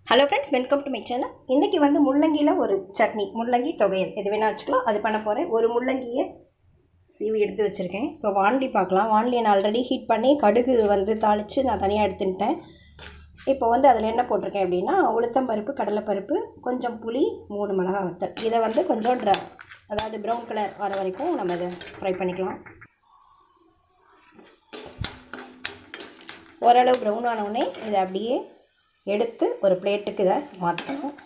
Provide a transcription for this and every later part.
hello friends welcome to my channel இன்றைக்கி வந்து முள்ளங்கியில் ஒரு சட்னி முள்ளங்கி தொகையல் எது வேணால் வச்சுக்கலாம் அது பண்ண போகிறேன் ஒரு முள்ளங்கியை சீவி எடுத்து வச்சுருக்கேன் இப்போ வாண்டி பார்க்கலாம் வாண்டி நான் ஆல்ரெடி ஹீட் பண்ணி கடுகு வந்து தாளித்து நான் தனியாக எடுத்துட்டேன் இப்போ வந்து அதில் என்ன போட்டிருக்கேன் அப்படின்னா உளுத்தம்பருப்பு கடலைப்பருப்பு கொஞ்சம் புளி மூணு மிளகா வத்தல் இதை வந்து கொஞ்சம் ட்ரை அதாவது ப்ரௌன் கலர் வர வரைக்கும் நம்ம இதை ஃப்ரை பண்ணிக்கலாம் ஓரளவு ப்ரௌன் ஆனவுடனே இதை அப்படியே எடுத்து ஒரு பிளேட்டுக்கு இதை மாற்றணும்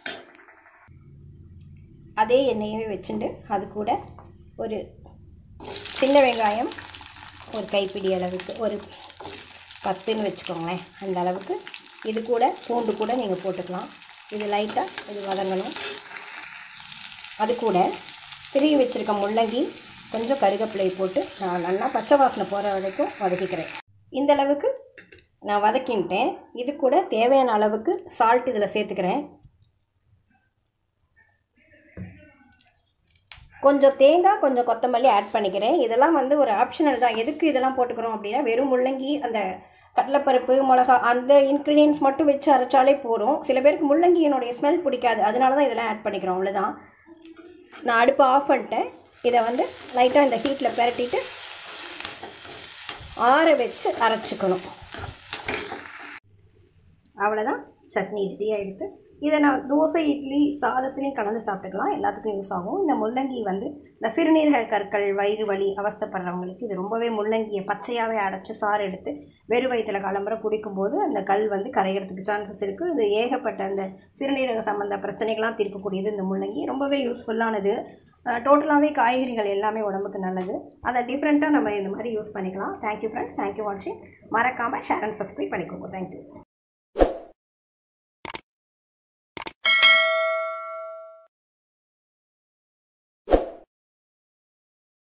அதே எண்ணெயவே வச்சுட்டு அது கூட ஒரு சின்ன வெங்காயம் ஒரு கைப்பிடி அளவுக்கு ஒரு பத்துன்னு வச்சுக்கோங்களேன் அந்த அளவுக்கு இது கூட பூண்டு கூட நீங்கள் போட்டுக்கலாம் இது லைட்டாக இது வதங்கணும் அது கூட திருகி வச்சுருக்க முள்ளங்கி கொஞ்சம் கருகப்பிள்ளை போட்டு நான் நல்லா பச்சை வாசனை போகிற வரைக்கும் வதக்கிக்கிறேன் இந்த அளவுக்கு நான் வதக்கின்ட்டேன் இது கூட தேவையான அளவுக்கு சால்ட் இதில் சேர்த்துக்கிறேன் கொஞ்சம் தேங்காய் கொஞ்சம் கொத்தமல்லி ஆட் பண்ணிக்கிறேன் இதெல்லாம் வந்து ஒரு ஆப்ஷனல் தான் எதுக்கு இதெல்லாம் போட்டுக்கிறோம் அப்படின்னா வெறும் முள்ளங்கி அந்த கடலைப்பருப்பு மிளகா அந்த இன்க்ரீடியன்ஸ் மட்டும் வச்சு அரைச்சாலே போதும் சில பேருக்கு முள்ளங்கியினுடைய ஸ்மெல் பிடிக்காது அதனால தான் இதெல்லாம் ஆட் பண்ணிக்கிறோம் அவ்வளோதான் நான் அடுப்பை ஆஃப் பண்ணிட்டேன் இதை வந்து லைட்டாக இந்த ஹீட்டில் பரட்டிட்டு ஆற வச்சு அரைச்சிக்கணும் அவ்வளோதான் சட்னி ரெடியாக எடுத்து இதை நான் தோசை இட்லி சாதத்துலேயும் கலந்து சாப்பிட்டுக்கலாம் எல்லாத்துக்கும் யூஸ் ஆகும் இந்த முள்ளங்கி வந்து இந்த சிறுநீரக கற்கள் வயிறு வலி அவஸ்தைப்படுறவங்களுக்கு இது ரொம்பவே முள்ளங்கியை பச்சையாகவே அடைச்சி சாறு எடுத்து வெறு வயிற்றில் கிளம்புற குடிக்கும்போது அந்த கல் வந்து கரைகிறதுக்கு சான்சஸ் இருக்குது இது ஏகப்பட்ட அந்த சிறுநீரக சம்மந்த பிரச்சனைகள்லாம் தீர்க்கக்கூடியது இந்த முள்ளங்கி ரொம்பவே யூஸ்ஃபுல்லானது டோட்டலாகவே காய்கறிகள் எல்லாமே உடம்புக்கு நல்லது அதை டிஃப்ரெண்ட்டாக நம்ம இந்த மாதிரி யூஸ் பண்ணிக்கலாம் தேங்க்யூ ஃப்ரெண்ட்ஸ் தேங்க்யூ வாட்சிங் மறக்காமல் ஷேர் அண்ட் சப்ஸ்கிரைப் பண்ணிக்கோங்க தேங்க்யூ